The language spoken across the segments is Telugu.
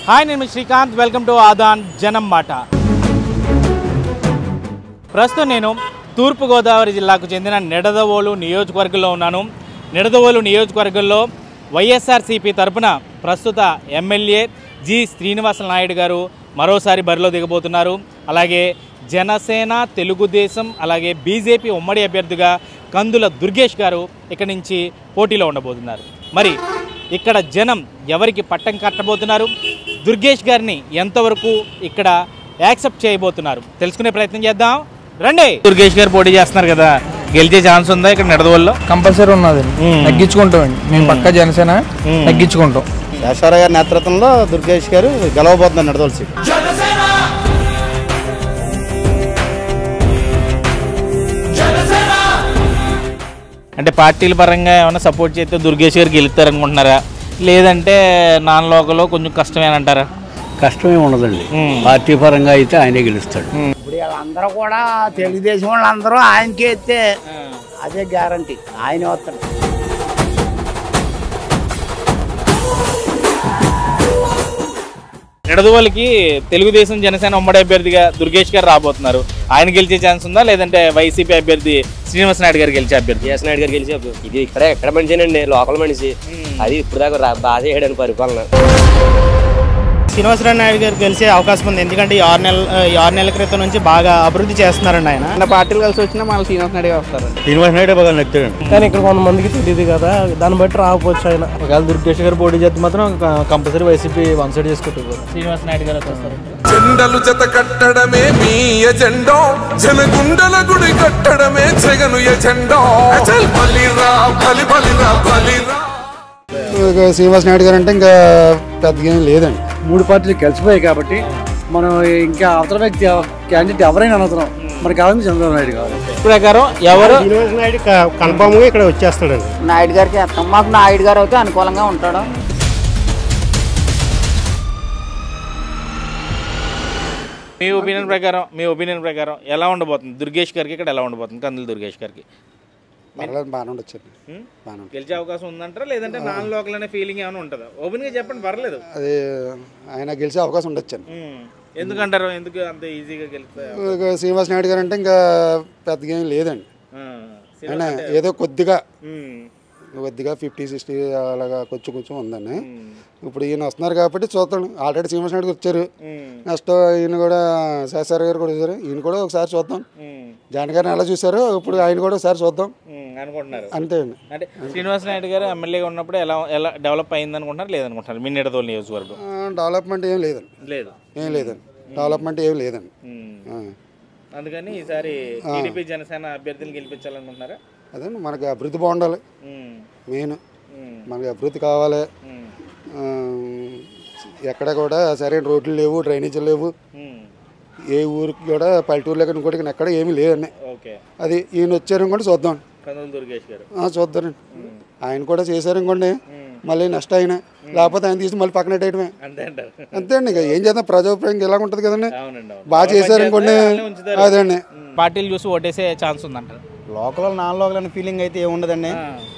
హాయ్ నేను మీ శ్రీకాంత్ వెల్కమ్ టు ఆదాన్ జనం మాట ప్రస్తుతం నేను తూర్పుగోదావరి జిల్లాకు చెందిన నిడదవోలు నియోజకవర్గంలో ఉన్నాను నిడదవోలు నియోజకవర్గంలో వైఎస్ఆర్సీపీ తరపున ప్రస్తుత ఎమ్మెల్యే జి శ్రీనివాస నాయుడు గారు మరోసారి బరిలో దిగబోతున్నారు అలాగే జనసేన తెలుగుదేశం అలాగే బీజేపీ ఉమ్మడి అభ్యర్థిగా కందుల దుర్గేష్ గారు ఇక్కడి నుంచి పోటీలో ఉండబోతున్నారు మరి ఇక్కడ జనం ఎవరికి పట్టం కట్టబోతున్నారు దుర్గేష్ గారిని ఎంతవరకు ఇక్కడ యాక్సెప్ట్ చేయబోతున్నారు తెలుసుకునే ప్రయత్నం చేద్దాం రండి దుర్గేష్ గారు పోటీ చేస్తున్నారు కదా గెలిచే ఛాన్స్ ఉందా ఇక్కడ నిడదవల్లో కంపల్సరీ ఉన్నది మ్మ్. తగ్గించుకుంటామండి మేము పక్క జనసేన మ్మ్. తగ్గించుకుంటాం శేషారావు గారి నేతృత్వంలో దుర్గేష్ గారు గెలవబోతున్నారు నడదోల్ సీట్ అంటే పార్టీల పరంగా ఏమైనా సపోర్ట్ చేస్తే దుర్గేష్ గారు గెలుస్తారనుకుంటున్నారా లేదంటే నాన్ లోకల్లో కొంచెం కష్టమేనంటారా కష్టమే ఉండదండి మ్మ్. పార్టీ పరంగా అయితే ఆయనే గెలుస్తాడు ఇప్పుడు వీళ్ళందరూ కూడా తెలుగుదేశం వాళ్ళందరూ ఆయనకి ఎత్తే అదే గ్యారంటీ ఆయన వస్తాడు నిడదవోలకి తెలుగుదేశం జనసేన ఉమ్మడి అభ్యర్థిగా దుర్గేష్ గారు రాబోతున్నారు ఆయన గెలిచే ఛాన్స్ ఉందా లేదంటే వైసీపీ అభ్యర్థి శ్రీనివాస నాయుడు గారు గెలిచే అభ్యర్థి కేఎస్ నాయుడు గారు గెలిచి ఇది ఇక్కడ ఎక్కడ మనిషినండి లోకల్ మనిషి అది ఇప్పుడు దాకా రా- బాగా చేయడానికి పరిపాలన శ్రీనివాసరావు నాయుడు గారు గెలిచే అవకాశం ఉంది ఎందుకంటే ఈ ఆరు నెలల ఈ ఆరు నెలల క్రితం నుంచి బాగా అభివృద్ధి చేస్తున్నారండి ఆయన మన పార్టీలు కలిసి వచ్చినా మన శ్రీనివాస నాయుడు వస్తారు శ్రీనివాస నాయుడు బాగా నచ్చాడండి కానీ ఇక్కడ కొంతమందికి తెలియదు కదా దాన్ని బట్టి రాకపోవచ్చు ఆయన ఒకవేళ దుర్గేష్ గారు పోటీ చేస్తే మాత్రం కంపల్సరీ వైసీపీ వన్ సైడ్ చేసుకుంటారు శ్రీనివాస నాయుడు గారు వస్తారు జెండలు జత కట్టడమే మీ ఎజెండో జనగుండల గుడి కట్టడమే జగను ఎజెండో అచల్ బలిరా బలి బలిరా బలిరా శ్రీనివాస నాయుడు గారు అంటే ఇంకా పెద్దగా ఏం లేదండి మూడు పార్టీలు కలిసిపోయాయి కాబట్టి మనం ఇంకా అవతల వ్యక్తి క్యాండిడేట్ ఎవరైనా అనవసరం మనకి కావాల్సింది చంద్రబాబు నాయుడు కావాలి ప్రకారం ఎవరు శ్రీనివాస నాయుడు కన్ఫామ్ గా ఇక్కడ వచ్చేస్తాడండి నాయుడు గారికి వేస్తాం మాకు నాయుడు గారు అయితే అనుకూలంగా ఉంటాడు మీ ఒపీనియన్ ప్రకారం మీ ఒపీనియన్ ప్రకారం ఎలా ఉండబోతుంది దుర్గేష్ గారికి ఇక్కడ ఎలా ఉండబోతుంది కందులు దుర్గేష్ గారికి పర్లేదు బాగానే ఉండొచ్చండి హ్మ్? బాగానే ఉంటుంది గెలిచే అవకాశం ఉందంటారా లేదంటే నాన్ లోకల్ అనే ఫీలింగ్ ఏమైనా ఉంటుందా ఓపెన్ గా చెప్పండి పర్లేదు అది ఆయన గెలిచే అవకాశం ఉండొచ్చండి హ్మ్. ఎందుకంటారు ఎందుకు అంత ఈజీగా గెలుస్తా ఇక శ్రీనివాస నాయుడు గారు అంటే ఇంకా పెద్దగా ఏం లేదండి ఆయన ఏదో కొద్దిగా కొద్దిగా ఫిఫ్టీ సిక్స్టీ అలాగా కొంచెం కొంచెం ఉందండి ఇప్పుడు ఈయన వస్తున్నారు కాబట్టి చూద్దాం ఆల్రెడీ శ్రీనివాస నాయుడు గారు వచ్చారు నెక్స్ట్ ఈయన కూడా శాస్త్రి గారు కూడా వచ్చారు ఈయన కూడా ఒకసారి చూద్దాం జగన్ గారిని ఎలా చూసారో ఇప్పుడు ఆయన కూడా ఒకసారి చూద్దాం అనుకుంటున్నారు అంతే అండి అంటే శ్రీనివాస నాయుడు గారు ఎమ్మెల్యేగా ఉన్నప్పుడు ఎలా ఎలా డెవలప్ అయింది అనుకుంటున్నారు లేదనుకుంటున్నారు మీ నిడదోలు నియోజకవర్గం ఆ, డెవలప్మెంట్ ఏం లేదండి లేదు ఏం లేదండి డెవలప్మెంట్ ఏం లేదండి హ్మ్. ఆ, అందుకని ఈసారి టీడీపీ జనసేన అభ్యర్థిని గెలిపించాలనుకుంటున్నారా అదండి మనకి అభివృద్ధి బాగుండాలి హ్మ్. మెయిన్ హ్మ్. మనకి అభివృద్ధి కావాలి హ్మ్. ఆ, ఎక్కడ కూడా సరైన రోడ్లు లేవు డ్రైనేజీలు లేవు హ్మ్. ఏ ఊరికి కూడా పల్లెటూరులో ఇంకోటి ఎక్కడ ఏమీ లేదండి ఓకే అది ఈయన వచ్చారు ఇంకోటి చూద్దాం కందులు దుర్గేష్ గారు ఆ, చూద్దామండి ఆయన కూడా చేశారు ఇంకోండి మళ్ళీ నెక్స్ట్ ఆయన లేకపోతే ఆయన తీసి మళ్ళీ పక్కన పెట్టేయడమే అంతే అంటారు అంతే అండి ఇక ఏం చేద్దాం ప్రజాభిప్రాయం ఇలా ఉంటుంది కదండి అవునండి అవును బాగా చేశారు ఇంకోండి అదే అండి పార్టీలు చూసి ఓటేసే ఛాన్స్ ఉందంటారు లోకల్ నాన్ లోకల్ అనే ఫీలింగ్ అయితే ఏముండదండి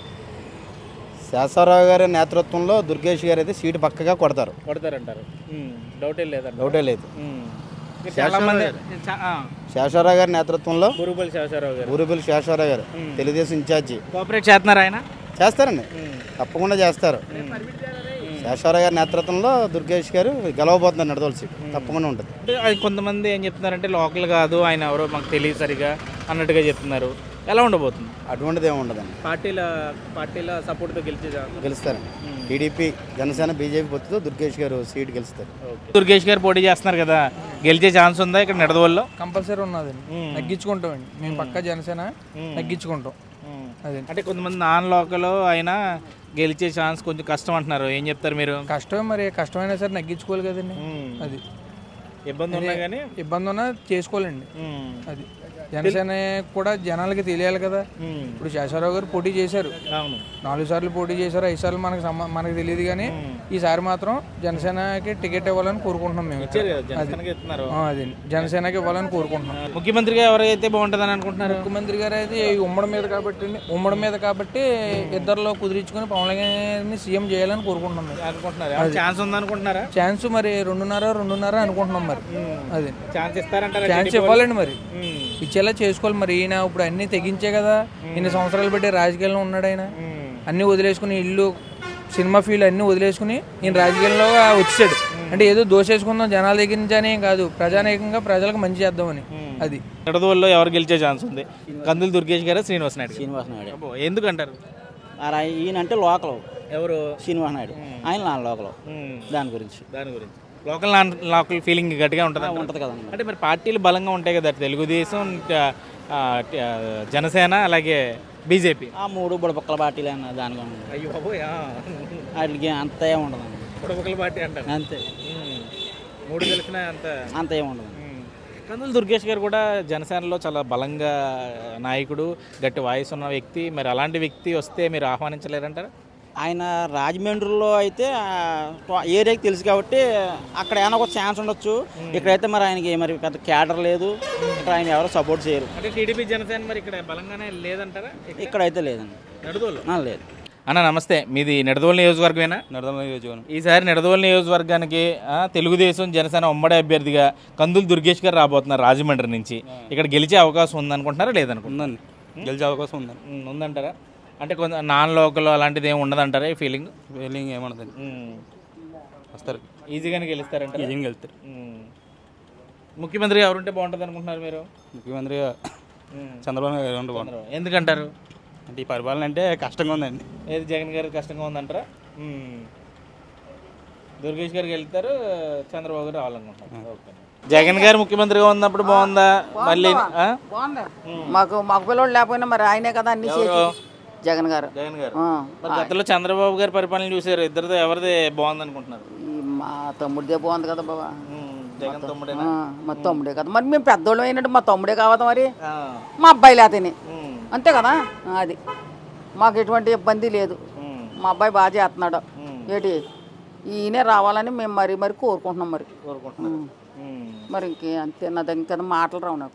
శేషారావు గారి నేతృత్వంలో దుర్గేష్ గారు అయితే సీటు పక్కగా కొడతారు కొడతారంటారు డౌటే లేదంట డౌటే లేదు చాలా మంది చా- ఆ, శేషారావు గారి నేతృత్వంలో బురుగుపల్లి శివశారావు గారు ఊరుపల్లి శేషారావు గారు తెలుగుదేశం ఇన్ఛార్జి కోఆపరేట్ చేస్తున్నారు ఆయన చేస్తారండి తప్పకుండా చేస్తారు శేషారావు గారి నేతృత్వంలో దుర్గేష్ గారు గెలవబోతున్నారు నడదోల్ సీట్ తప్పకుండా ఉంటుంది అంటే అది కొంతమంది ఏం చెప్తున్నారంటే లోకల్ కాదు ఆయన ఎవరో మాకు తెలియదు సరిగా అన్నట్టుగా చెప్తున్నారు ఎలా ఉండబోతుంది అటువంటిది ఏమి ఉండదండి పార్టీల పార్టీల సపోర్ట్తో గెలిచే ఛాన్స్ గెలుస్తారండి టీడీపీ జనసేన బీజేపీ పొత్తుతో దుర్గేష్ గారు సీట్ గెలుస్తారు దుర్గేష్ గారు పోటీ చేస్తున్నారు కదా గెలిచే ఛాన్స్ ఉందా ఇక్కడ నిడదవల్లో కంపల్సరీ ఉన్నది తగ్గించుకుంటామండి మేము పక్క జనసేన తగ్గించుకుంటాం అదే అంటే కొంతమంది నాన్ లోకల్ అయినా గెలిచే ఛాన్స్ కొంచెం కష్టం అంటున్నారు ఏం చెప్తారు మీరు కష్టమే మరి కష్టమైనా సరే తగ్గించుకోవాలి కదండి అది ఇబ్బంది ఉన్నా కానీ ఇబ్బంది ఉన్నా చేసుకోవాలండి అది జనసేన కూడా జనాలకి తెలియాలి కదా ఇప్పుడు శేషారావు గారు పోటీ చేశారు అవును నాలుగు సార్లు పోటీ చేశారు ఐదు సార్లు మనకు సంబ- మనకు తెలియదు కానీ ఈసారి మాత్రం జనసేనకి టికెట్ ఇవ్వాలని కోరుకుంటున్నాం మేము ఇచ్చారు కదా జనసేనకి ఇస్తున్నారు ఆ, అది జనసేనకి ఇవ్వాలని కోరుకుంటున్నాం ముఖ్యమంత్రిగా ఎవరైతే బాగుంటుందని అనుకుంటున్నారు ముఖ్యమంత్రి గారు అయితే ఈ ఉమ్మడి మీద కాబట్టి ఉమ్మడి మీద కాబట్టి ఇద్దరిలో కుదిరించుకొని పవన్ కళ్యాణ్ సీఎం చేయాలని కోరుకుంటున్నాం మేము అనుకుంటున్నారు ఛాన్స్ ఉందనుకుంటున్నారా ఛాన్స్ మరి రెండున్నర రెండున్నర అనుకుంటున్నాం మరి అది ఛాన్స్ ఇస్తారంటారా ఛాన్స్ ఇవ్వాలండి మరి ఇచ్చేలా చేసుకోవాలి మరి ఈయన ఇప్పుడు అన్ని తెగించే కదా ఇన్ని సంవత్సరాలు బట్టి రాజకీయాల్లో ఉన్నాడు ఆయన అన్ని వదిలేసుకుని ఇల్లు సినిమా ఫీల్డ్ అన్ని వదిలేసుకుని ఈయన రాజకీయాల్లో వచ్చాడు అంటే ఏదో దోషేసుకుందాం జనాల దగ్గర నుంచి అని ఏం కాదు ప్రజానేకంగా ప్రజలకు మంచి చేద్దామని అది నిడదవోల్లో ఎవరు గెలిచే ఛాన్స్ ఉంది కందులు దుర్గేష్ గారు శ్రీనివాస్ నాయుడు శ్రీనివాస్ నాయుడు అబ్బో, ఎందుకంటారు ఈయన అంటే లోకల్ ఎవరు శ్రీనివాస్ నాయుడు ఆయన నా లోకల్ దాని గురించి దాని గురించి లోకల్ నాన్ లోకల్ ఫీలింగ్ గట్టిగా ఉంటుంది ఉంటుంది కదండి అంటే మరి పార్టీలు బలంగా ఉంటాయి కదా తెలుగుదేశం ట- ఆ, ట- జనసేన అలాగే బీజేపీ ఆ మూడు బుడపక్కల పార్టీలు అన్న దాని గురించి అయ్యో బాబోయ్ వాటికి అంత ఏం ఉండదండి పొడపకల పార్టీ అంటారు అంతే ఉమ్. మూడు తెలిసిన అంత అంత ఏం ఉండదు ఉమ్. కందుల దుర్గేష్ గారు కూడా జనసేనలో చాలా బలంగా నాయకుడు గట్టి వాయిస్ ఉన్న వ్యక్తి మరి అలాంటి వ్యక్తి వస్తే మీరు ఆహ్వానించలేరంటారా ఆయన రాజమండ్రిలో అయితే ఆ, టో- ఏరియాకి తెలుసు కాబట్టి అక్కడ ఏమైనా ఒక ఛాన్స్ ఉండొచ్చు ఇక్కడైతే మరి ఆయనకి మరి పెద్ద క్యాడర్ లేదు ఇక్కడ ఆయన ఎవరు సపోర్ట్ చేయరు అంటే టీడీపీ జనసేన మరి ఇక్కడ బలంగానే లేదంటారా ఇక్కడైతే లేదండి నడుదోలు ఆ, లేదు అన్న నమస్తే మీది నిడదోలు నియోజకవర్గమేనా నడదమ నియోజకవర్గం ఈసారి నిడదోలు నియోజకవర్గానికి ఆ, తెలుగుదేశం జనసేన ఉమ్మడి అభ్యర్థిగా కందులు దుర్గేష్ గారు రాబోతున్నారు రాజమండ్రి నుంచి ఇక్కడ గెలిచే అవకాశం ఉందనుకుంటున్నారా లేదనుకుంటున్నారు ఉందండి గెలిచే అవకాశం ఉందండి ఉమ్, ఉందంటారా అంటే కొంత నాన్ లోకల్ అలాంటిది ఏమి ఉండదంటారా ఈ ఫీలింగ్ ఫీలింగ్ ఏమన్నదండి వస్తారు ఈజీగానే గెలుస్తారంటారా ఈజీగా వెళ్తారు ఉమ్. ముఖ్యమంత్రి ఎవరుంటే బాగుంటుంది అనుకుంటున్నారు మీరు ముఖ్యమంత్రిగా ఉమ్. చంద్రబాబు నాయుడు గారు ఉంటే బాగుంటుంది చంద్రబాబు. ఎందుకంటారు అంటే ఈ పరిపాలన అంటే కష్టంగా ఉందండి ఏది జగన్ గారు కష్టంగా ఉందంటారా ఉమ్. దుర్గేష్ గారికి వెళ్తారు చంద్రబాబు గారు రావాలనుకుంటున్నారు ఓకే జగన్ గారు ముఖ్యమంత్రిగా ఉన్నప్పుడు బాగుందా మళ్ళీ ఆ? బాగుంది మాకు మాకు పిల్లలు లేకపోయినా మరి ఆయనే కదా అన్ని చేసి జగన్ గారు జగన్ గారు ఆ. మరి గతంలో చంద్రబాబు గారి పరిపాలన చూసారు ఇద్దరితో ఎవరిది బాగుంది అనుకుంటున్నారు ఈ మా తమ్ముడిదే బాగుంది కదా బాబా జగన్ తమ్ముడేనా ఆ, మా తమ్ముడే కదా మరి మేము పెద్దోళ్ళం అయినట్టు మా తమ్ముడే కావదా మరి ఆ. మా అబ్బాయి లేతని ఉమ్. అంతే కదా ఆ, అది మాకు ఎటువంటి ఇబ్బంది లేదు ఉమ్. మా అబ్బాయి బాగా చేస్తున్నాడు ఏంటి ఈయనే రావాలని మేము మరి మరి కోరుకుంటున్నాం మరి కోరుకుంటున్నారు ఉమ్. ఉమ్. మరి ఇంకే అంతే నా దగ్గర కదా మాటలు రావు నాకు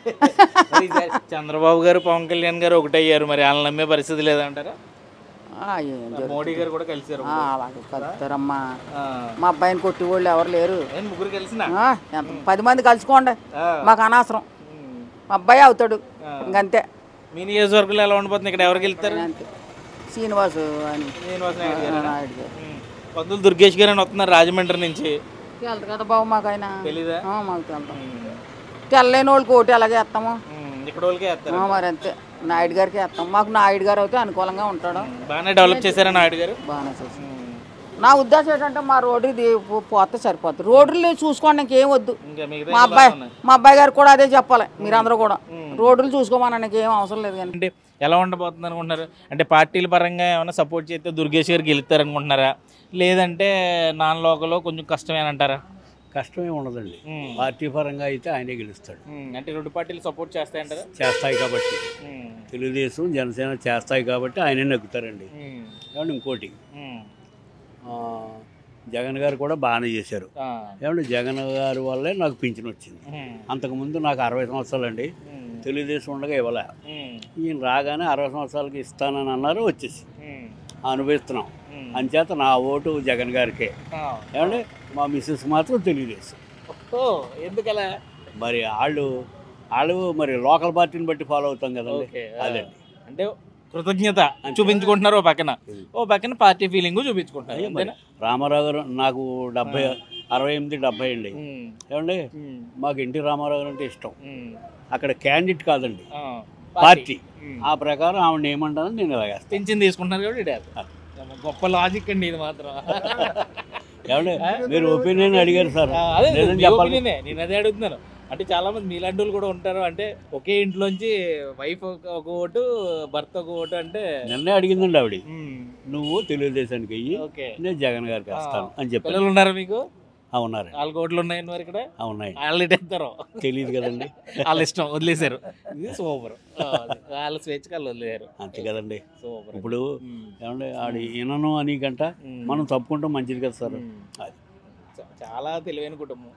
మరి ఈసారి చంద్రబాబు గారు పవన్ కళ్యాణ్ గారు ఒకటయ్యారు మరి వాళ్ళని నమ్మే పరిస్థితి లేదంటారా ఆ, ఏం జరుగుతుంది? మోడీ గారు కూడా కలిసారు ఆ, అలాగే కలుస్తారమ్మా ఆ. మా అబ్బాయిని కొట్టి వాళ్ళు ఎవరు లేరు ఏం ముగ్గురు కలిసిన ఆ, ఎంత పది మంది కలుసుకోండి మాకు అనవసరం మా అబ్బాయి అవుతాడు ఇంకంతే మీ నియోజకవర్గంలో ఎలా ఉండబోతుంది ఇక్కడ ఎవరికి వెళ్తారు అంతే శ్రీనివాసు అని శ్రీనివాస్ నాయుడు ఆ, గారేనా? నాయుడు గారు ఉమ్. పంతులు దుర్గేష్ గారు అని వస్తున్నారు రాజమండ్రి నుంచి తెలుదు కదా బాబు మాకు ఆయన తెలీదా ఆ, మాకు తెలుతాం తెల్లలేని వాళ్ళకి ఓటు ఎలాగే వేస్తాము ఉమ్, ఇక్కడ వాళ్ళకే వేస్తారు ఆ, మరి అంతే నాయుడు గారికి వేస్తాం మాకు నాయుడు గారు అయితే అనుకూలంగా ఉంటాడు బాగానే డెవలప్ చేశారా నాయుడు గారు బాగానే చేసి నా ఉద్దేశం ఏంటంటే మా రోడ్డు ఇది పో- పోతే సరిపోతుంది రోడ్లు చూసుకోండి ఇంకేం వద్దు ఇంకా మిగతా మా అబ్బాయి మా అబ్బాయి గారు కూడా అదే చెప్పాలి మీరందరూ కూడా రోడ్లు చూసుకోమని ఇంకేం అవసరం లేదు కానీ అంటే ఎలా ఉండబోతుంది అనుకుంటున్నారు అంటే పార్టీల పరంగా ఏమైనా సపోర్ట్ చేస్తే దుర్గేష్ గారు గెలుస్తారు అనుకుంటున్నారా లేదంటే నాన్ లోకల్ కొంచెం కష్టమేనంటారా కష్టమే ఉండదండి పార్టీ పరంగా అయితే ఆయనే గెలుస్తాడు ఉమ్, అంటే రెండు పార్టీలు సపోర్ట్ చేస్తాయంటారా చేస్తాయి కాబట్టి ఉమ్. తెలుగుదేశం జనసేన చేస్తాయి కాబట్టి ఆయనే నెగ్గుతారండి ఉమ్. ఏమంటే ఇంకోటి ఉమ్. ఆ, జగన్ గారు కూడా బాగానే చేశారు ఆ. ఏమంటే జగన్ గారి వల్లే నాకు పింఛన్ వచ్చింది ఉమ్. అంతకుముందు నాకు అరవై సంవత్సరాలు అండి తెలుగుదేశం ఉండగా ఇవ్వలే ఉమ్. ఈయన రాగానే అరవై సంవత్సరాలకి ఇస్తానని అన్నారు వచ్చేసి ఉమ్. అనుభవిస్తున్నాం అంచేత నా ఓటు జగన్ గారికే ఆ. ఏమంటే మా మిస్సెస్ మాత్రం తెలుగుదేశం ఓ ఎందుకలా మరి వాళ్ళు వాళ్ళు మరి లోకల్ పార్టీని బట్టి ఫాలో అవుతాం కదండి ఓకే అదండి అంటే కృతజ్ఞత చూపించుకుంటున్నారు ఓ పక్కన ఓ పక్కన పార్టీ ఫీలింగ్ చూపించుకుంటారు అయ్యో మరి అంతేనా రామారావు గారు నాకు డెబ్బై అరవై ఎనిమిది డెబ్బై అండి ఉమ్. ఏమండి ఉమ్. మాకు ఎన్టీ రామారావు గారు అంటే ఇష్టం ఉమ్. అక్కడ క్యాండిడేట్ కాదండి ఆ. పార్టీ ఉమ్. ఆ ప్రకారం ఆవిడ ఏమంటానో నేను ఇలాగేస్తాను పింఛన్ తీసుకుంటున్నారు కాబట్టి ఇడే వేస్తారు. గొప్ప లాజిక్ అండి ఇది మాత్రం ఏమండి మీరు ఒపీనియన్ అడిగారు సార్ ఆ, అదే లేదని మీ చెప్పాలి opinion ఏ. నేను అదే అడుగుతున్నాను అంటే చాలా మంది మీలాంటి వాళ్ళు కూడా ఉంటారు అంటే ఒకే ఇంట్లోంచి వైఫ్ ఒక ఓటు భర్త ఒక ఓటు అంటే నిన్నే అడిగిందండి ఆవిడ ఉమ్. నువ్వు తెలుగుదేశానికి అయ్యి ఓకే నేను జగన్ గారికి వేస్తాను అని చెప్పాను పిల్లలు ఉన్నారా మీకు ఆ, ఉన్నారు వాళ్ళ కోట్లు ఉన్నాయండి మరి ఇక్కడ ఆ, ఉన్నాయి వాళ్ళు ఇటు ఎత్తారు తెలియదు కదండి వాళ్ళ ఇష్టం వదిలేశారు ఇది సూపర్ వాళ్ళ స్వేచ్ఛ వాళ్ళు వదిలేశారు అంతే కదండి సూపర్ ఇప్పుడు ఏమంటే ఆడు ఈనను అని గంట మనం తప్పుకుంటాం మంచిది కదా సార్ అది చా- చాలా తెలివైన కుటుంబం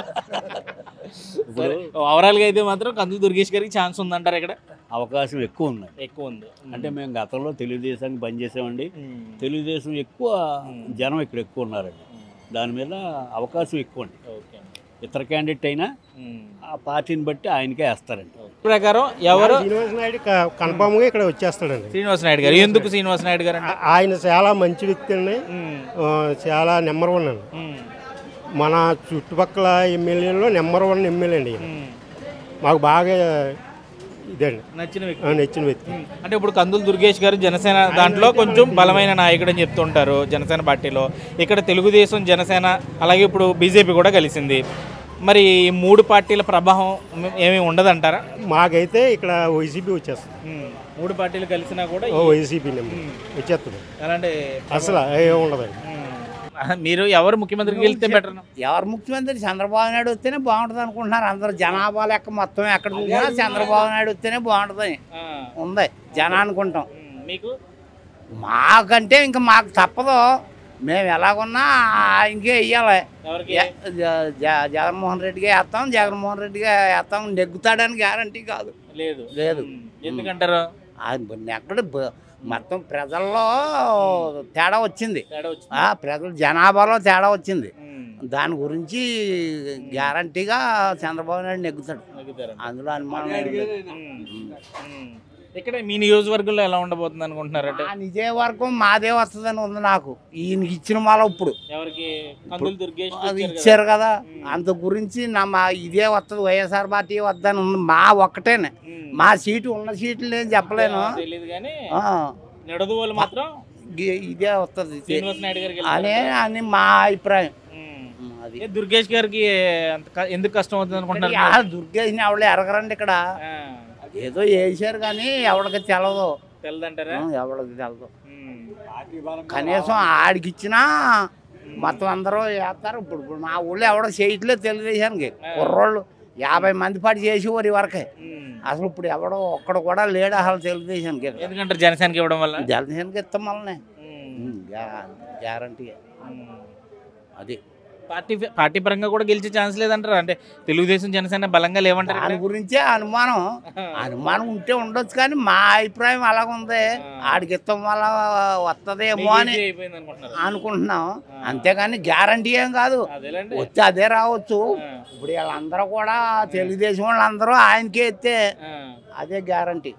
సరే ఓవరాల్గా అయితే మాత్రం కందులు దుర్గేష్ గారికి ఛాన్స్ ఉందంటారు ఇక్కడ అవకాశం ఎక్కువ ఉంది ఎక్కువ ఉంది అంటే మేము గతంలో తెలుగుదేశానికి పనిచేసామండి తెలుగుదేశం ఎక్కువ జనం ఇక్కడ ఎక్కువ ఉన్నారండి దాని మీద అవకాశం ఎక్కువ అండి ఓకే ఇతర క్యాండిడేట్ అయినా ఆ పార్టీని బట్టి ఆయనకే వేస్తారండి ప్రకారం ఎవరు శ్రీనివాస నాయుడు కన్ఫామ్గా ఇక్కడ వచ్చేస్తాడండి శ్రీనివాస నాయుడు గారు ఎందుకు శ్రీనివాస నాయుడు గారు అంటే? ఆ- ఆయన చాలా మంచి వ్యక్తి అండి ఆ, చాలా నెంబర్ వన్ అండి మన చుట్టుపక్కల ఎమ్మెల్యేలో నెంబర్ వన్ ఎమ్మెల్యే అండి ఈయన. మాకు బాగా ఇదండి నచ్చిన వ్యక్తి ఆ, నచ్చిన వ్యక్తి అంటే ఇప్పుడు కందులు దుర్గేష్ గారు జనసేన దాంట్లో కొంచెం బలమైన నాయకుడు అని చెప్తుంటారు జనసేన పార్టీలో ఇక్కడ తెలుగుదేశం జనసేన అలాగే ఇప్పుడు బీజేపీ కూడా కలిసింది మరి ఈ మూడు పార్టీల ప్రభావం ఏమీ ఉండదంటారా మాకైతే ఇక్కడ వైసీపీ వచ్చేస్తుంది మూడు పార్టీలు కలిసినా కూడా ఓ వైసీపీ నెంబర్ వచ్చేస్తుంది అలాంటి అసలు ఏం ఉండదండి మీరు ఎవరు ముఖ్యమంత్రికి వెళ్తే బెటర్ ఎవరు ముఖ్యమంత్రి చంద్రబాబు నాయుడు వస్తేనే బాగుంటుంది అనుకుంటున్నారు అందరు జనాభా లెక్క మొత్తం ఎక్కడ చూసినా చంద్రబాబు నాయుడు వస్తేనే బాగుంటుంది ఉంది జన అనుకుంటాం మీకు మాకంటే ఇంకా మాకు తప్పదు మేము ఎలాగున్నా ఆయనకే వెయ్యాలి ఎవరికి? జ- జ- జ- జగన్మోహన్ రెడ్డిగా వేస్తాం జగన్మోహన్ రెడ్డిగా వేస్తాం నెగ్గుతాడని గ్యారంటీ కాదు లేదు లేదు ఎందుకంటారు అది ఎక్కడ బ- మొత్తం ప్రజల్లో తేడా వచ్చింది తేడా వచ్చింది. ఆ, ప్రజల జనాభాలో తేడా వచ్చింది దాని గురించి గ్యారంటీగా చంద్రబాబు నాయుడు నెగ్గుతాడు నెగ్గుతారంట. అందులో అనుమానం లేదు. ఇక్కడ మీ నియోజకవర్గంలో ఎలా ఉండబోతుంది అనుకుంటున్నారంటే ఆ నిజవర్గం మాదే వస్తుందని ఉంది నాకు ఈయనకి ఇచ్చిన మాల ఇప్పుడు ఎవరికి కందులు దుర్గేష్ అది ఇచ్చారు కదా అంత గురించి నా మా ఇదే వస్తుంది వైఎస్ఆర్ పార్టీ వద్దని ఉంది మా ఒక్కటేనే మా సీటు ఉన్న సీట్లు నేను చెప్పలేను తెలియదు కానీ ఆ, నిడదు వాళ్ళు మాత్రం ఇ- ఇదే వస్తుంది శ్రీనివాస్ నాయుడు గారికి అనే అని మా అభిప్రాయం ఏ దుర్గేష్ గారికి అంత క- ఎందుకు కష్టం అవుతుంది అనుకుంటున్నారు ఆ దుర్గేష్ని ఎవరు ఎరగరండి ఇక్కడ ఏదో వేసారు కానీ ఎవరికి తెలదు తెలదంటారా ఆ, ఎవరికి తెలదు కనీసం ఆడికి ఇచ్చినా మొత్తం అందరూ వేస్తారు ఇప్పుడు ఇప్పుడు మా ఊళ్ళో ఎవడో చేయట్లేదు తెలుగుదేశానికి కుర్రోళ్ళు యాభై మంది పాటు చేసేవారు వరకే అసలు ఇప్పుడు ఎవడో ఒక్కడు కూడా లేడు అసలు తెలుగుదేశానికి ఎందుకంటారు జనసేనకి ఇవ్వడం వల్ల జనసేనకి ఇస్తాం వల్లనే గ్యారంటీ అది పార్టీ పార్టీ పరంగా కూడా గెలిచే ఛాన్స్ లేదంటారు అంటే తెలుగుదేశం జనసేన బలంగా లేవంటారు దాని గురించే అనుమానం అనుమానం ఉంటే ఉండొచ్చు కానీ మా అభిప్రాయం అలాగుంది ఆడికి ఇస్తాం వల్ల వస్తుందేమో అని ఈజీ అయిపోయింది అనుకుంటున్నారు అనుకుంటున్నాం అంతేగాని గ్యారంటీ ఏం కాదు అదేలేండి. వచ్చి అదే రావచ్చు ఇప్పుడు వీళ్ళందరూ కూడా తెలుగుదేశం వాళ్ళందరూ ఆయనకే ఎత్తే అదే గ్యారంటీ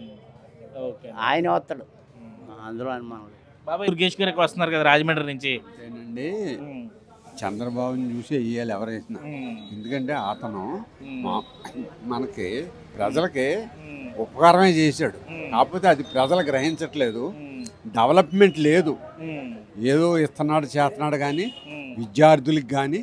ఓకే ఆయన వస్తాడు అందులో అనుమానం లేదు. బాబాయ్ దుర్గేష్ గారికి వస్తున్నారు కదా రాజమండ్రి నుంచి అండి చంద్రబాబుని చూసి వేయాలి ఎవరేసినా ఎందుకంటే అతను మా- మనకి ప్రజలకి ఉపకారమే చేశాడు కాకపోతే అది ప్రజలు గ్రహించట్లేదు డెవలప్మెంట్ లేదు ఏదో ఇస్తున్నాడు చేస్తున్నాడు కానీ విద్యార్థులకు కానీ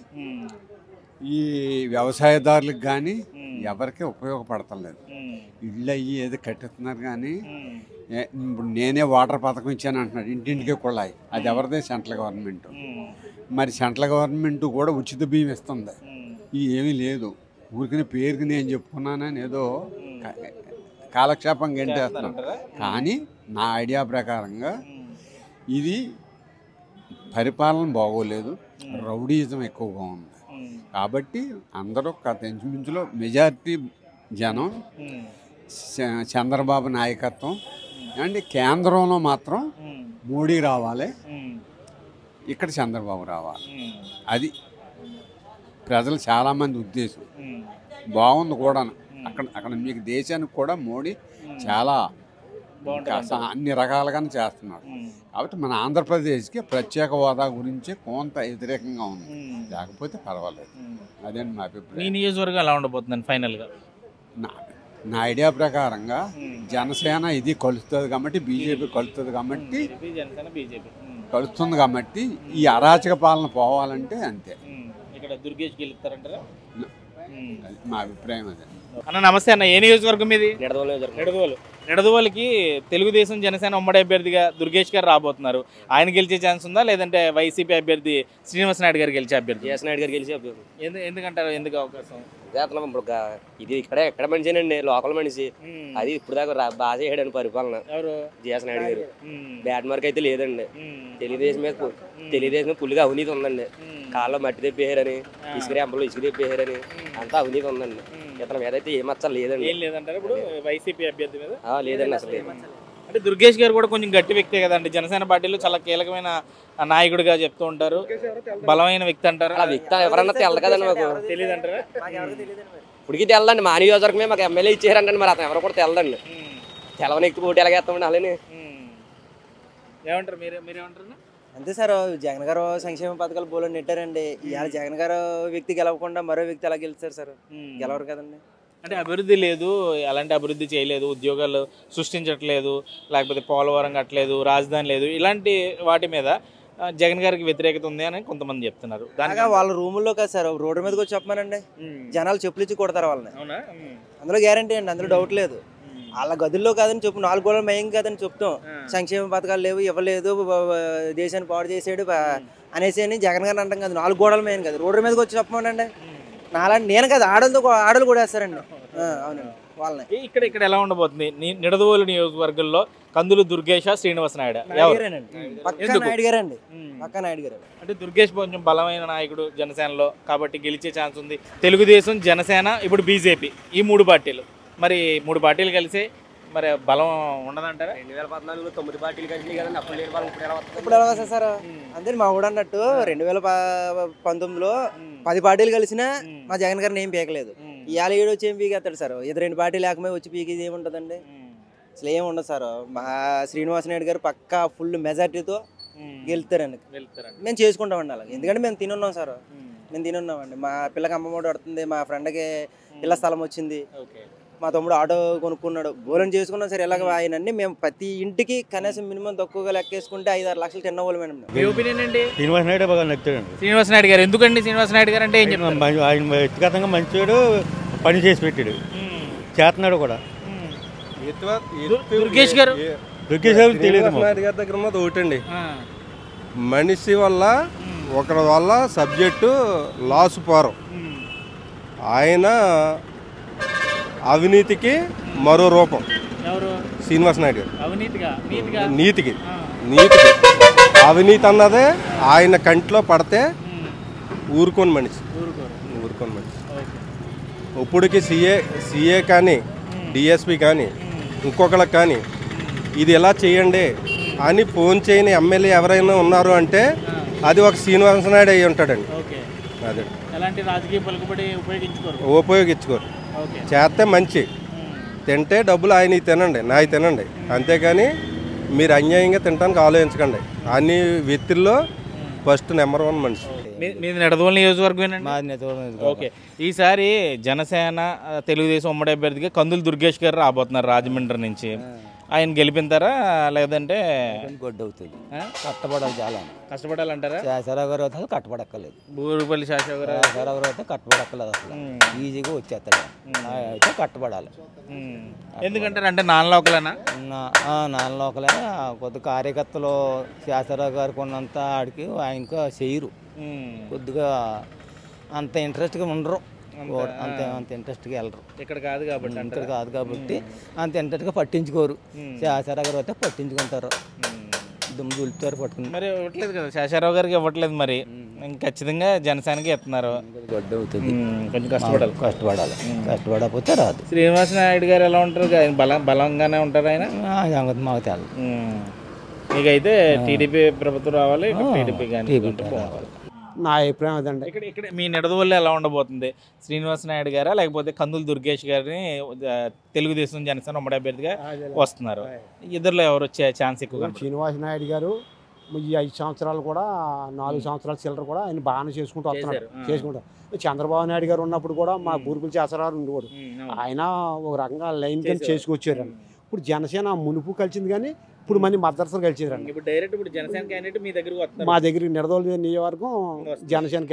ఈ వ్యవసాయదారులకు కానీ ఎవరికి ఉపయోగపడతలేదు ఇళ్ళు అయ్యి ఏదో కట్టిస్తున్నారు కానీ ఏ- ఇప్పుడు నేనే వాటర్ పథకం ఇచ్చాను అంటున్నాడు ఇంటింటికి కుళాయి అది ఎవరిదే సెంట్రల్ గవర్నమెంట్ మరి సెంట్రల్ గవర్నమెంట్ కూడా ఉచిత బియ్యం ఇస్తుంది ఈ ఏమీ లేదు ఊరికి పేరుకి నేను చెప్పుకున్నానని ఏదో కా- కాలక్షేపం గంటేస్తున్నాను కానీ నా ఐడియా ప్రకారంగా ఇది పరిపాలన బాగోలేదు రౌడీయిజం ఎక్కువగా ఉంది కాబట్టి అందరూ గత ఇంచుమించులో మెజారిటీ జనం చ- చంద్రబాబు నాయకత్వం అండ్ కేంద్రంలో మాత్రం మోడీ రావాలి ఇక్కడ చంద్రబాబు రావాలి అది ప్రజలు చాలామంది ఉద్దేశం బాగుంది కూడా అక్కడ అక్కడ మీకు దేశానికి కూడా మోడీ చాలా ఇంకా స- అన్ని రకాలుగానే చేస్తున్నాడు కాబట్టి మన ఆంధ్రప్రదేశ్కి ప్రత్యేక హోదా గురించి కొంత వ్యతిరేకంగా ఉంది లేకపోతే పర్వాలేదు అదే మా మీ అభిప్రాయం నియోజకవర్గం ఎలా ఉండబోతుందండి ఫైనల్ గా నా నా ఐడియా ప్రకారంగా జనసేన ఇది కలుస్తుంది కాబట్టి బీజేపీ కలుస్తుంది కాబట్టి జనసేన బీజేపీ కలుస్తుంది కాబట్టి ఈ అరాచక పాలన పోవాలంటే అంతే ఇక్కడ దుర్గేష్ గెలుస్తారంటారా అది మా అభిప్రాయం అదే అన్న నమస్తే అన్న ఏ నియోజకవర్గం మీది నిడదవోలు నియోజకవర్గం. నిడదవోలు నిడదవోలకి తెలుగుదేశం జనసేన ఉమ్మడి అభ్యర్థిగా దుర్గేష్ గారు రాబోతున్నారు ఆయన గెలిచే ఛాన్స్ ఉందా లేదంటే వైసీపీ అభ్యర్థి శ్రీనివాస నాయుడు గారు గెలిచే అభ్యర్థి జిఎస్ నాయుడు గారు గెలిచి అభ్యర్థి ఎందు ఎందుకంటారు ఎందుకు అవకాశం అదే అతను ఇప్పుడు గా- ఇది ఇక్కడే ఎక్కడ మనిషినండి లోకల్ మనిషి అది ఇప్పుడు దాకా రా- బాగా చేయడానికి పరిపాలన ఎవరు జిఎస్ నాయుడు గారు మ్మ్. బ్యాట్ మార్క్ అయితే లేదండి తెలుగుదేశం మీద పు- తెలుగుదేశం మీద పుల్లిగా అవినీతి ఉందండి కాళ్ళలో మట్టి తెప్పేయారని ఇసుక రేంపలో ఇసుక తెప్పేయారని అంతా అవినీతి ఉందండి ఇతని మీద అయితే ఏం మచ్చ లేదండి ఏం లేదంటారు ఇప్పుడు వైసీపీ అభ్యర్థి మీద ఆ, లేదండి అసలు లేదు. అంటే దుర్గేష్ గారు కూడా కొంచెం గట్టి వ్యక్తే కదండి జనసేన పార్టీలో చాలా కీలకమైన నాయకుడిగా చెప్తూ ఉంటారు బలమైన వ్యక్తి అంటారు ఆ వ్యక్తి ఎవరన్నా తెల్లదు కదండి మాకు తెలియదు అంటారా ఇప్పటికీ తెల్లండి మా నియోజకవర్గమే మాకు ఎమ్మెల్యే ఇచ్చారంటండి మరి అతను ఎవరు కూడా తెల్లదండి తెలవని వ్యక్తి పోటీ ఎలాగేస్తామండి అలానే ఏమంటారు మీరు మీరేమంటారు అంతే సార్ జగన్ గారు సంక్షేమ పథకాలు బోలో నెట్టారండి ఇవాళ జగన్ గారు వ్యక్తి గెలవకుండా మరో వ్యక్తి ఎలా గెలుస్తారు సార్ గెలవరు కదండి అంటే అభివృద్ధి లేదు అలాంటి అభివృద్ధి చేయలేదు ఉద్యోగాలు సృష్టించట్లేదు లేకపోతే పోలవరం కట్టలేదు రాజధాని లేదు ఇలాంటి వాటి మీద ఆ, జగన్ గారికి వ్యతిరేకత ఉంది అని కొంతమంది చెప్తున్నారు దానికి అలాగా వాళ్ళ రూముల్లో కాదు సార్ రోడ్డు మీదకి వచ్చి చెప్పమానండి జనాలు చెప్పులు ఇచ్చి కొడతారు వాళ్ళని అవునా అందులో గ్యారంటీ అండి అందులో డౌట్ లేదు వాళ్ళ గదుల్లో కాదని చెప్పు నాలుగు గోడలు మయం కాదని చెప్తాం సంక్షేమ పథకాలు లేవు ఇవ్వలేదు బ- బ- దేశాన్ని పాడు చేసాడు బ- అనేసి అని జగన్ గారిని అంటాం కదా నాలుగు గోడలు మెయిన్ కదా రోడ్డు మీదకి వచ్చి చెప్పమానండి నాలాంటి నేను కదా ఆడలతో కూ- ఆడలు కూడా వేస్తారండి ఆ, అవునండి వాళ్ళని ఈ- ఇక్కడ ఇక్కడ ఎలా ఉండబోతుంది ని- నిడదవోలు నియోజకవర్గంలో కందులు దుర్గేష శ్రీనివాస నాయుడు ఎవరు గారేనండి. పక్కా ఎందుకు? నాయుడు గారండి పక్కా నాయుడు గారు అంటే దుర్గేష్ కొంచెం బలమైన నాయకుడు జనసేనలో కాబట్టి గెలిచే ఛాన్స్ ఉంది తెలుగుదేశం జనసేన ఇప్పుడు బీజేపీ ఈ మూడు పార్టీలు మరి మూడు పార్టీలు కలిసి మరి బలం ఉండదంటారా రెండు వేల పద్నాలుగులో తొమ్మిది పార్టీలు కలిసి కదండి అప్పుడు లేని వాళ్ళు ఇప్పుడు ఎలా వస్తుంది ఇప్పుడు ఎలా వస్తుంది సార్ అంతే మా ఊడు అన్నట్టు రెండు వేల ప- పంతొమ్మిదిలో పది పార్టీలు కలిసినా మా జగన్ గారిని ఏం పీకలేదు ఇవాళ ఏడు వచ్చి ఏం పీకేస్తాడు సార్ ఇది రెండు పార్టీలు లేకపోతే వచ్చి పీకేది ఏముంటుందండి అసలు ఏం ఉండదు సార్ మా శ్రీనివాస నాయుడు గారు పక్కా ఫుల్ మెజార్టీతో గెలుస్తారండి వెళ్తారండి మేము చేసుకుంటామండి అలా ఎందుకంటే మేము తినున్నాం సార్ మేము తినున్నామండి మా పిల్లకి అమ్మఒడి పడుతుంది మా ఫ్రెండ్కి ఇళ్ళ స్థలం వచ్చింది మా తమ్ముడు ఆటో కొనుక్కున్నాడు బోలం చేసుకున్నాం సార్ ఇలాగ ఆయన అన్ని మేము ప్రతి ఇంటికి కనీసం మినిమం తక్కువగా లెక్కేసుకుంటే ఐదు ఆరు లక్షలు తిన్న వాళ్ళు మేడం మీ ఒపీనియన్ ఏంటి శ్రీనివాస నాయుడు బాగా నచ్చాడండి శ్రీనివాస నాయుడు గారు ఎందుకండి శ్రీనివాస నాయుడు గారు అంటే ఏం చెప్తారు ఆయన ఆయన వ్యక్తిగతంగా మంచివాడు పని చేసి పెట్టాడు చేస్తున్నాడు కూడా దుర్గేష్ గారు దుర్గేష్ గారు తెలియదు మాకు. నాయుడు గారి దగ్గర ఉన్నది ఒకటండి మనిషి వల్ల ఒకరి వల్ల సబ్జెక్టు లాసు పోరం ఆయన అవినీతికి మరో రూపం ఎవరు శ్రీనివాస నాయుడు గారు అవినీతిగా నీతిగా నీతికి నీతికి అవినీతి అన్నదే ఆయన కంటిలో పడితే ఊరుకోని మనిషి ఊరుకోని మనిషి ఇప్పటికి సీఏ సీఏ కానీ డిఎస్పి కానీ ఇంకొకళ్ళకి కానీ ఇది ఎలా చేయండి అని ఫోన్ చేయని ఎమ్మెల్యే ఎవరైనా ఉన్నారు అంటే అది ఒక శ్రీనివాస నాయుడు అయి ఉంటాడండి ఓకే అదే ఎలాంటి రాజకీయ పలుకుబడి ఉపయోగించుకోరు ఉపయోగించుకోరు ఓకే చేస్తే మంచి తింటే డబ్బులు ఆయన తినండి నాయి తినండి అంతేగాని మీరు అన్యాయంగా తినడానికి ఆలోచించకండి అన్ని వ్యక్తుల్లో ఫస్ట్ నెంబర్ వన్ మనిషి మీ- మీది నిడదవోలు నియోజకవర్గం ఓకే ఈసారి జనసేన ఆ, తెలుగుదేశం ఉమ్మడి అభ్యర్థిగా కందులు దుర్గేష్ గారు రాబోతున్నారు రాజమండ్రి నుంచి ఆయన గెలిపింతారా లేదంటే గొడ్డు అవుతుంది ఆ? కట్టబడాలి చాలా కష్టపడాలంటారా శాసరావు గారు అయితే కట్టబడక్కర్లేదు బూరుపల్లి శాసరావు గారు శాసరావు గారు అయితే కట్టబడక్కర్లేదు అసలు ఈజీగా వచ్చేస్తాడు ఆ, అయితే కట్టబడాలి ఎందుకంటారు అంటే నాన్ లోకలేనా నాన్న లోకలే కొద్ది కార్యకర్తలు శాసరావు గారికి ఉన్నంత ఆడికి ఆయనకు చేయరు కొద్దిగా అంత ఇంట్రెస్ట్గా ఉండరు అంత- ఓ- అంత అంత ఇంట్రెస్ట్గా వెళ్ళరు ఇక్కడ కాదు కాబట్టి ఇక్కడ అంటారా? కాదు కాబట్టి అంత ఇంట్రెస్ట్గా పట్టించుకోరు శాసరావు గారు అయితే పట్టించుకుంటారు దుమ్ము దులుపుతారు పట్టుకుని మరి ఇవ్వట్లేదు కదా శేషారావు గారికి ఇవ్వట్లేదు మరి ఇంక ఖచ్చితంగా జనసేనకి ఇస్తున్నారు గడ్డ అవుతుంది ఉమ్, కొంచెం కష్టపడాలి కష్టపడాలి కష్టపడకపోతే రాదు శ్రీనివాస నాయుడు గారు ఎలా ఉంటారు ఆయన బలం బలంగానే ఉంటారు ఆయన ఆ సంగతి మాకు తెలదు ఉమ్. మీకైతే టీడీపీ ప్రభుత్వం రావాలి టీడీపీ కానీ ఉంటే బాగుంటుంది. నా అభిప్రాయం అదండి ఇక్కడ ఇక్కడ మీ నిడదవల్లి ఎలా ఉండబోతుంది శ్రీనివాస నాయుడు గారా లేకపోతే కందులు దుర్గేష్ గారిని ఆ, తెలుగుదేశం జనసేన ఉమ్మడి అభ్యర్థిగా వస్తున్నారు ఇద్దరులో ఎవరు వచ్చే ఛాన్స్ ఎక్కువ కనపడుతుంది? శ్రీనివాస నాయుడు గారు ఈ ఐదు సంవత్సరాలు కూడా నాలుగు సంవత్సరాల చిల్లర కూడా ఆయన బాగానే చేసుకుంటూ వస్తున్నాడు చేశారు, ఆ. చేసుకుంటారు చంద్రబాబు నాయుడు గారు ఉన్నప్పుడు కూడా మా బూర్పులు చేసరారు ఉండేవాడు ఆయన ఒక రకంగా లైన్ కింద చేశారు. చేసుకొచ్చారు ఇప్పుడు జనసేన మునుపు కలిసింది కానీ ఇప్పుడు మళ్ళీ మద్దతులు కలిసింది ఇప్పుడు డైరెక్ట్ ఇప్పుడు జనసేన క్యాండిడేట్ మీ దగ్గరకు వస్తున్నారు మా దగ్గర నిడదోలు నియోజకవర్గం జనసేన క్యాండిడేట్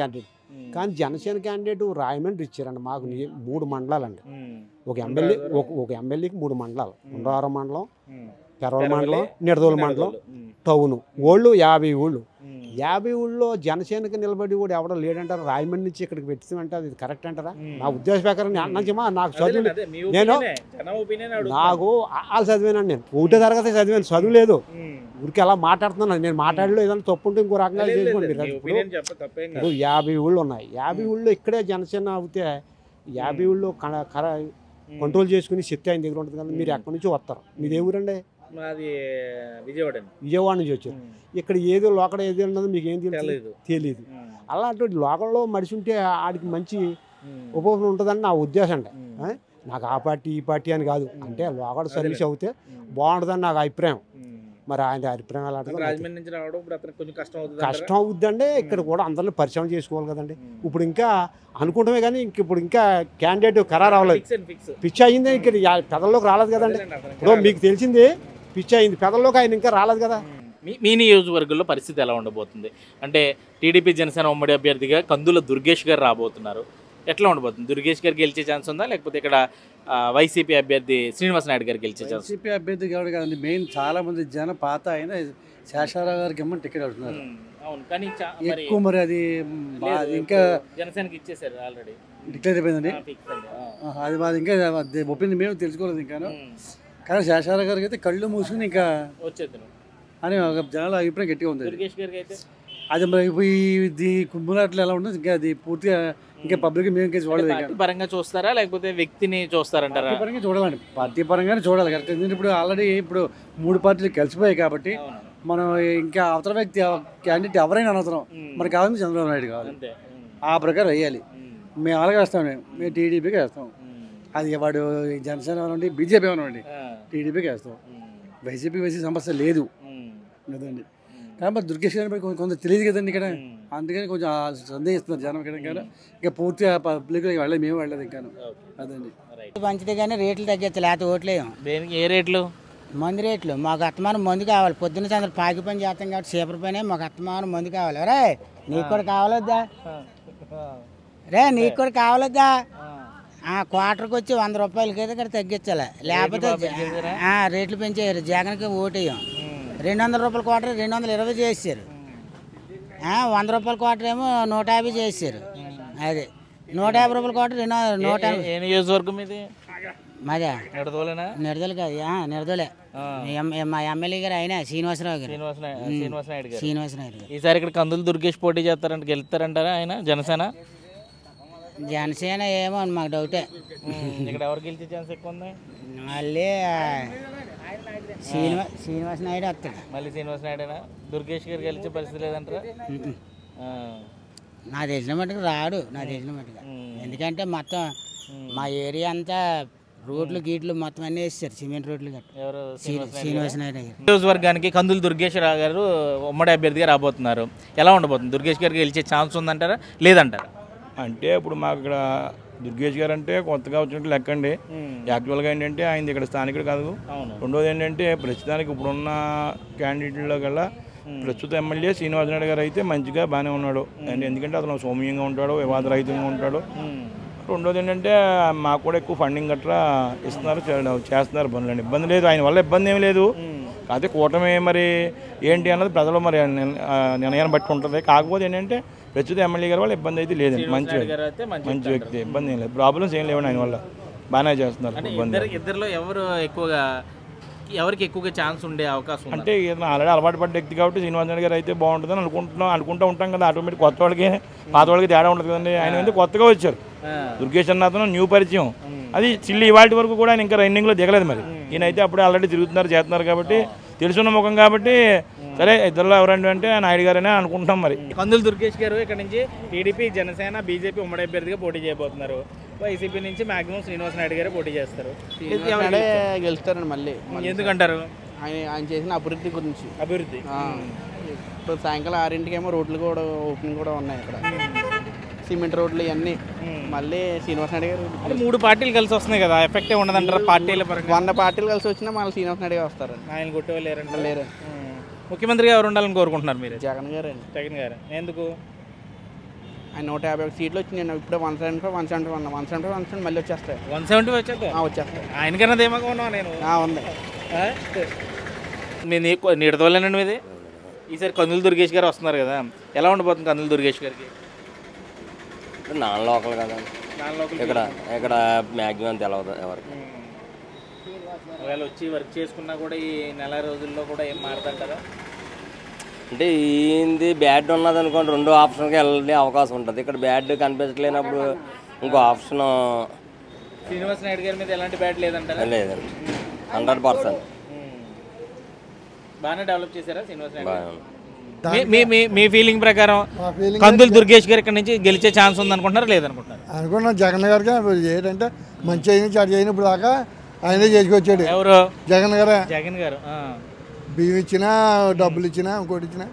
కానీ జనసేన క్యాండిడేట్ రాయమండ్రి ఇచ్చారండి మాకు ని- మూడు మండలాలండి ఒక ఎమ్మెల్యే ఒక ఒక ఎమ్మెల్యేకి మూడు మండలాలు ఉండవరం మండలం పెరవల మండలం నిడదోలు మండలం టౌను ఓళ్ళు యాభై ఊళ్ళు యాభై ఊళ్ళో జనసేనకి నిలబడి కూడా ఎవడో లేడంటారు రాయమండ్రి నుంచి ఇక్కడికి పెట్టిందంటే అది కరెక్ట్ అంటారా నా ఉద్దేశ ప్రకారం నేను అన్నమా నాకు చదువు అదే మీ నేను opinion ఏ. జనం opinion అడుగుతున్నా. నాకు వాళ్ళు చదివానండి నేను ఒకటో తరగతి చదివాను చదువు లేదు ఊరికి అలా మాట్లాడుతున్నాను నేను మాట్లాడలో ఏదైనా తప్పు ఉంటే ఇంకో రకంగా లేదు, లేదు, చేసుకోండి లేదు. మీరు మీ ఇప్పుడు opinion చెప్ప తప్పేం కాదు. ఇప్పుడు యాభై ఊళ్ళు ఉన్నాయి యాభై ఊళ్ళో ఇక్కడే జనసేన అవుతే యాభై ఊళ్ళో కర కర కంట్రోల్ చేసుకుని శక్తి ఆయన దగ్గర ఉంటుంది కదా మీరు ఎక్కడి నుంచి వస్తారు మీది ఏ ఊరండి మాది విజయవాడ అండి. విజయవాడ నుంచి వచ్చారు ఇక్కడ ఏదో లోకడ ఏది ఉన్నదో మీకు ఏం తెలీదు. తెలియదు తెలియదు అలాంటి లోకల్లో మనిషి ఉంటే ఆడికి మంచి ఉపయోగం ఉంటుందని నా ఉద్దేశం అండి ఆ? నాకు ఆ పార్టీ ఈ పార్టీ అని కాదు అంటే లోకల్ సర్వీస్ అవుతే బాగుంటుందని నాకు అభిప్రాయం మరి ఆయన అభిప్రాయం ఎలా ఉంటుందో నాకు రాజమండ్రి నుంచి రావడం ఇప్పుడు అతనికి కొంచెం కష్టం అవుతుంది కష్టం అవుద్దండి ఇక్కడ కూడా అందరిని పరిచయం చేసుకోవాలి కదండి ఇప్పుడు ఇంకా అనుకుంటమే కానీ ఇంక ఇప్పుడు ఇంకా క్యాండిడేట్ ఖరారు అవ్వలేదు ఫిక్స్ అండ్ ఫిక్స్ పిచ్చి అయింది ఇక్కడ యా- పెదల్లోకి రాలేదు కదండి ఇప్పుడు మీకు తెలిసింది పిచ్చి అయింది పెదల్లోకి ఆయన ఇంకా రాలేదు కదా మీ మీ నియోజకవర్గంలో పరిస్థితి ఎలా ఉండబోతుంది అంటే టీడీపీ జనసేన ఉమ్మడి అభ్యర్థిగా కందుల దుర్గేష్ గారు రాబోతున్నారు ఎట్లా ఉండబోతుంది దుర్గేష్ గారు గెలిచే ఛాన్స్ ఉందా లేకపోతే ఇక్కడ ఆ, వైసీపీ అభ్యర్థి శ్రీనివాస్ నాయుడు గారు గెలిచే ఛాన్స్ వైసీపీ అభ్యర్థి కాదు కదండి మెయిన్ చాలా మంది జన పాత ఆయన శేషారావు గారికి ఏమో టికెట్ అడుగుతున్నారు అవును కానీ చా- మరి ఎక్కువ మరి అది బా- లేదు, ఇంకా ఇప్పుడు జనసేనకి ఇచ్చేసారు ఆల్రెడీ డిక్లేర్ అయిపోయిందండి ఫిక్స్ అండి ఆ. ఆహా, అది మాది ఇంకా ఒపీనియన్ మేము తెలుసుకోలేదు ఇంకాను కానీ శేషారావు గారికి అయితే కళ్ళు మూసుకుని ఇంకా వచ్చేద్దాం అని ఒక జనాల అభిప్రాయం గట్టిగా ఉంది దుర్గేష్ గారికి అయితే అది మరి ఇప్పుడు ఇది కుమ్ములాట్లు ఎలా ఉంటుంది ఇంకా అది పూర్తిగా ఇంకా పబ్లిక్ మేము ఇంకా చూడలేదు ఇంకా. పార్టీ పరంగా చూస్తారా లేకపోతే వ్యక్తిని చూస్తారంటారా పార్టీ పరంగా చూడాలండి పార్టీ పరంగానే చూడాలి కరెక్ట్ ఎందుకంటే ఇప్పుడు ఆల్రెడీ ఇప్పుడు మూడు పార్టీలు కలిసిపోయాయి కాబట్టి మనం ఇంకా అవతల వ్యక్తి క్యాండిడేట్ ఎవరైనా అనవసరం మనకు కావాలని చంద్రబాబు నాయుడు కావాలి అంతే ఆ ప్రకారం వేయాలి మేము అలాగే వేస్తాం మేము మేము టీడీపీకి వేస్తాం అది వాడు జనసేన అవనండి బీజేపీ అవనండి టీడీపీకి వేస్తాం వైసీపీ వేసే సమస్య లేదు కదండి కానీ మరి దుర్గేష్ గారి కొంత కొంత తెలియదు కదండి ఇక్కడ అందుకని కొంచెం ఆ సందేహిస్తున్నారు జనం ఇక్కడ ఇంకా ఇంకా పూర్తిగా పబ్లిక్ వెళ్ళలేదు మేము వెళ్ళలేదు ఇంకా అదండి మంచిదే కానీ రేట్లు తగ్గించాలి లేకపోతే ఓట్లేయం దేనికి ఏ రేట్లు మందు రేట్లు మాకు అత్తమానం మందు కావాలి పొద్దున్న చంద్ర పాకి పని చేస్తాం కాబట్టి చీపర పని మాకు అత్తమానం మందు కావాలి రే నీకు కూడా కావాలొద్దా రే నీకు కూడా కావాలొద్దా ఆ, క్వార్టర్కి వచ్చి వంద రూపాయలకి అయితే ఇక్కడ తగ్గించాలి లేకపోతే బాగా పెంచేశారా? ఆ, రేట్లు పెంచారు జగన్కి ఓటేయం రెండు వందల రూపాయల క్వార్టర్ రెండు వందల ఇరవై చేసారు వంద రూపాయల క్వార్టర్ ఏమో నూట యాభై చేసారు అది నూట యాభై రూపాయల క్వార్టర్ రెండు వందల- నూట ఏ- ఏ నియోజకవర్గం ఇది మాదా నిడదోలేనా నిడదలు కాదు ఆ, నిడదలే ఎం- ఎం- మా ఎమ్మెల్యే గారు ఆయన శ్రీనివాసరావు గారు శ్రీనివాస నాయ- ఉమ్. శ్రీనివాస నాయుడు గారు శ్రీనివాస నాయుడు గారు ఈసారి ఇక్కడ కందులు దుర్గేష్ పోటీ చేస్తారంట గెలుస్తారంటారా ఆయన జనసేన జనసేన ఏమో అని మాకు డౌటే ఇక్కడ ఎవరు గెలిచే ఛాన్స్ ఎక్కువ ఉంది మళ్ళీ ఆ, శ్రీనివా శ్రీనివాస నాయుడు వస్తాడు మళ్ళీ శ్రీనివాస నాయుడేనా దుర్గేష్ గారు గెలిచే పరిస్థితి లేదంటారా ఉమ్మ్. ఆ. నా తెలిసిన మటుకు రాడు నా తెలిసిన మటుకు ఎందుకంటే మొత్తం మా ఏరియా అంతా రోడ్లు గీట్లు మొత్తం అన్నీ వేస్తారు సిమెంట్ రోడ్లు గట్ట ఎవరు శ్రీ- శ్రీనివాస నాయుడు గారు నియోజకవర్గానికి కందులు దుర్గేష్ రావు గారు ఉమ్మడి అభ్యర్థిగా రాబోతున్నారు ఎలా ఉండబోతుంది దుర్గేష్ గారికి గెలిచే ఛాన్స్ ఉందంటారా లేదంటారా అంటే ఇప్పుడు మాకు ఇక్కడ దుర్గేష్ గారు అంటే కొత్తగా వచ్చినట్టు లెక్కండి యాక్చువల్గా ఏంటంటే ఆయన ఇక్కడ స్థానికుడు కాదు అవును. రెండోది ఏంటంటే ప్రస్తుతానికి ఇప్పుడున్న క్యాండిడేట్లో కల్లా ప్రస్తుత ఎమ్మెల్యే శ్రీనివాసనాయుడు గారు అయితే మంచిగా బాగానే ఉన్నాడు అండ్ ఎందుకంటే అతను సౌమ్యంగా ఉంటాడు వివాదరహితంగా ఉంటాడు రెండోది ఏంటంటే మాకు కూడా ఎక్కువ ఫండింగ్ గట్రా ఇస్తున్నారు చే- చేస్తున్నారు పనులు ఇబ్బంది లేదు ఆయన వల్ల ఇబ్బంది ఏమి లేదు కాకపోతే కూటమి మరి ఏంటి అన్నది ప్రజలు మరి నిర్- ఆ, నిర్ణయాన్ని బట్టి ఉంటుంది కాకపోతే ఏంటంటే ప్రస్తుత ఎమ్మెల్యే గారి వల్ల ఇబ్బంది అయితే లేదండి మంచి శ్రీనివాస నాయుడు గారు అయితే మంచి మంచి వ్యక్తి వ్యక్తి ఇబ్బంది ఏం లేదు ప్రాబ్లమ్స్ ఏం లేవండి ఆయన వల్ల బాగానే చేస్తున్నారు అంటే ఇబ్బంది ఇద్దరు ఇద్దరిలో ఎవరు ఎక్కువగా ఎవరికి ఎక్కువగా ఛాన్స్ ఉండే అవకాశం ఉంది అంటే ఈయన ఆల్రెడీ అలవాటు పడ్డ వ్యక్తి కాబట్టి శ్రీనివాస గారు అయితే బాగుంటుందని అనుకుంటున్నాం అనుకుంటూ ఉంటాం కదా ఆటోమేటిక్ కొత్త వాళ్ళకి పాత వాళ్ళకి తేడా ఉంటుంది కదండి ఆయన అయితే కొత్తగా వచ్చారు దుర్గేష్ అన్న అతను న్యూ పరిచయం అది చిల్లి ఇవాటి వరకు కూడా ఆయన ఇంకా రన్నింగ్లో దిగలేదు మరి ఈయన అయితే అప్పుడే ఆల్రెడీ తిరుగుతున్నారు చేస్తున్నారు కాబట్టి తెలుసున్న ముఖం కాబట్టి సరే ఇద్దరులో ఎవరంటే అంటే నాయుడు గారనే అనుకుంటున్నాం మరి కందులు దుర్గేష్ గారు ఇక్కడ నుంచి టీడీపీ జనసేన బీజేపీ ఉమ్మడి అభ్యర్థిగా పోటీ చేయబోతున్నారు వైసీపీ నుంచి మాక్సిమం శ్రీనివాస నాయుడు గారే పోటీ చేస్తారు ఎవరు నాయుడే గెలుస్తారు? గెలుస్తారండి మళ్ళీ మళ్ళీ ఎందుకంటారు ఆయన ఆయన చేసిన అభివృద్ధి గురించి అభివృద్ధి ఆ. ఇప్పుడు సాయంకాలం ఆరింటికి ఏమో రోడ్లు కూడా ఓపెనింగ్ కూడా ఉన్నాయి ఇక్కడ సిమెంట్ రోడ్లు ఇవన్నీ మళ్ళీ శ్రీనివాస నాయుడు గారు అంటే మూడు పార్టీలు కలిసి వస్తున్నాయి కదా ఎఫెక్ట్ ఉండదంటారా పార్టీల పరంగా వంద పార్టీలు కలిసి వచ్చినా మళ్ళీ శ్రీనివాస నాయుడు గారు వస్తారండి ఆయన కొట్టేవాళ్ళు లేరంటారా? లేరు ముఖ్యమంత్రిగా ఎవరు ఉండాలని కోరుకుంటున్నారు మీరు జగన్ గారు అండి జగన్ గారు ఎందుకు ఆయన నూట యాభై ఒక సీట్లు వచ్చి నేను ఇప్పుడే one seventy five one seventy one one seventy one seventy మళ్ళీ వచ్చేస్తాయి వన్ సెవెంటీ వచ్చేది ఆ, వచ్చేస్తాయి ఆయనకన్నా ధీమాగా ఉన్నావు నేను ఆ, ఉంది ఆ? మీ నీకు నిడదవలేనండి మీది ఈసారి కందులు దుర్గేష్ గారు వస్తున్నారు కదా ఎలా ఉండబోతుంది కందులు దుర్గేష్ గారికి నాన్ లోకల్ కదా నాన్ లోకల్ ఇక్కడ ఇక్కడ మ్యాక్సిమం తెలవదు ఎవరికి ఒకవేళ వచ్చి వర్క్ చేసుకున్నా కూడా ఈ నెల రోజుల్లో కూడా ఏం మారుతుంటారా అంటే ఏంది బ్యాడ్ ఉన్నది అనుకోండి రెండో ఆప్షన్కి వెళ్ళే అవకాశం ఉంటుంది ఇక్కడ బ్యాడ్ కనిపించలేనప్పుడు ఇంకో ఆప్షన్ శ్రీనివాస్ నాయుడు గారి మీద ఎలాంటి బ్యాట్ లేదంటారా లేదండి హండ్రెడ్ పర్సెంట్ బాగానే డెవలప్ చేశారా శ్రీనివాస్ నాయుడు గారు? బాగానే మీ- మీ మీ మీ ఫీలింగ్ ప్రకారం మా feeling కందులు దుర్గేష్ గారు ఇక్కడ నుంచి గెలిచే ఛాన్స్ ఉంది అనుకుంటున్నారా లేదనుకుంటున్నారు అనుకున్నాం జగన్ గారికి ఇప్పుడు ఏంటంటే మంచి అయిన చెడు అయిన ఇప్పుడు దాకా ఆయనే చేసుకొచ్చాడు ఎవరు జగన్ గారే జగన్ గారు ఆ. బియ్యం ఇచ్చినా డబ్బులు ఇచ్చినా ఇంకోటి ఇచ్చినా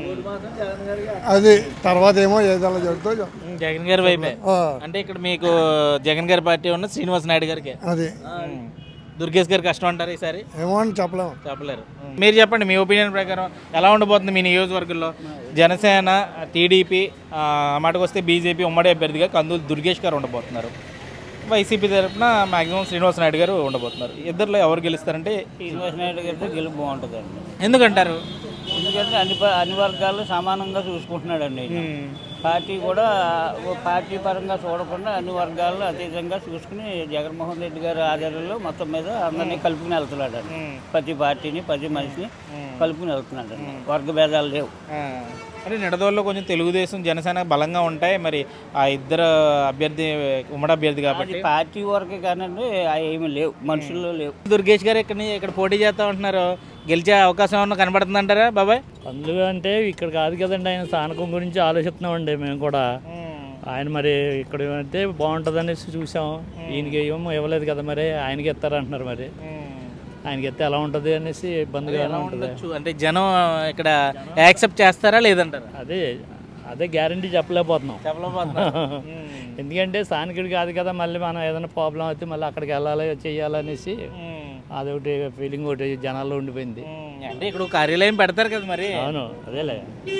అది తర్వాత ఏమో ఏదైనా జరుగుతుందో ఉమ్, జగన్ గారి వైపే ఆ. అంటే ఇక్కడ మీకు జగన్ గారి పార్టీ ఉన్న శ్రీనివాస్ నాయుడు గారికి అది దుర్గేష్ గారు కష్టం అంటారు ఈసారి ఏమో అని చెప్పలేము చెప్పలేరు మీరు చెప్పండి మీ ఒపీనియన్ ప్రకారం ఎలా ఉండబోతుంది మీ నియోజకవర్గంలో జనసేన టీడీపీ ఆ మాటకు వస్తే బీజేపీ ఉమ్మడి అభ్యర్థిగా కందులు దుర్గేష్ గారు ఉండబోతున్నారు వైసీపీ తరఫున మాక్సిమం శ్రీనివాస్ నాయుడు గారు ఉండబోతున్నారు ఇద్దరిలో ఎవరు గెలుస్తారంటే శ్రీనివాస్ నాయుడు గారితో గెలుపు బాగుంటుందండి ఎందుకంటారు ఎందుకంటే అన్ని ప- అన్ని వర్గాలు సమానంగా చూసుకుంటున్నాడండి ఆయన. పార్టీ కూడా ఓ పార్టీ పరంగా చూడకుండా అన్ని వర్గాలను అతీతంగా చూసుకుని జగన్మోహన్ రెడ్డి గారి ఆధ్వర్యంలో మొత్తం మీద అందరినీ కలుపుకుని వెళ్తున్నాడు ప్రతి పార్టీని ప్రతి మనిషిని కలుపుకుని వెళ్తున్నాడు వర్గ భేదాలు లేవు ఆ, అంటే నిడదోల్లో కొంచెం తెలుగుదేశం జనసేన బలంగా ఉంటాయి మరి ఆ ఇద్దరు అభ్యర్థి ఉమ్మడి అభ్యర్థి అది కాబట్టి పార్టీ వరకే కానండి అవి ఏమీ లేవు మనుషుల్లో లేవు దుర్గేష్ గారు ఇక్కడ ఇక్కడ పోటీ చేస్తా ఉంటున్నారు గెలిచే అవకాశం ఏమన్నా కనబడుతుందంటారా బాబాయ్ అందులో అంటే ఇక్కడ కాదు కదండి ఆయన స్థానకం గురించి ఆలోచిస్తున్నామండి మేము కూడా ఆయన మరి ఇక్కడ అంటే బాగుంటుంది అనేసి చూసాం ఈయనకి ఏమో ఇవ్వలేదు కదా మరి ఆయనకి ఇస్తారంటున్నారు మరి ఆయనకి ఇస్తే ఎలా ఉంటుంది అనేసి ఇబ్బందిగా ఎలా ఉంటుంది ఉండొచ్చు అంటే జనం ఇక్కడ యాక్సెప్ట్ చేస్తారా లేదంటారా అదే అదే గ్యారంటీ చెప్పలేకపోతున్నాం చెప్పలేకపోతున్నారు. ఎందుకంటే స్థానికుడు కాదు కదా మళ్ళీ మనం ఏదైనా ప్రాబ్లం అయితే మళ్ళీ అక్కడికి వెళ్ళాలి చేయాలనేసి అదొకటి ఫీలింగ్ ఒకటి జనాల్లో ఉండిపోయింది అంటే ఇక్కడ ఒక కార్యాలయం పెడతారు కదా మరి అవును అదేలే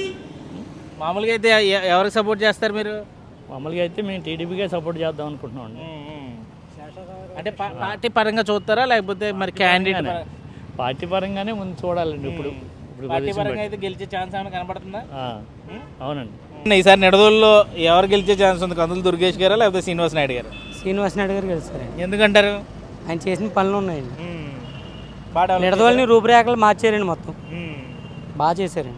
మామూలుగా అయితే ఎ- ఎవరికి సపోర్ట్ చేస్తారు మీరు మామూలుగా అయితే మేము టీడీపీకే సపోర్ట్ చేద్దాం అనుకుంటున్నాం అండి అంటే పా- పార్టీ పరంగా చూస్తారా లేకపోతే మరి క్యాండిడేట్ పార్టీ పరంగానే ముందు చూడాలండి ఇప్పుడు ఇప్పుడు పార్టీ పొజిషన్ పరంగా బట్టి. అయితే గెలిచే ఛాన్స్ ఏమైనా కనబడుతుందా ఆ, అవునండి ఈసారి నిడదోల్లో ఎవరు గెలిచే ఛాన్స్ ఉంది కందులు దుర్గేష్ గారా లేకపోతే శ్రీనివాస్ నాయుడు గారు శ్రీనివాస్ నాయుడు గారు గెలుస్తారండి ఎందుకంటారు ఆయన చేసిన పనులు ఉన్నాయండి బాగా డెవలప్ నిడదవల్ని చేశారా? రూపురేఖలు మార్చారండి మొత్తం బాగా చేశారండి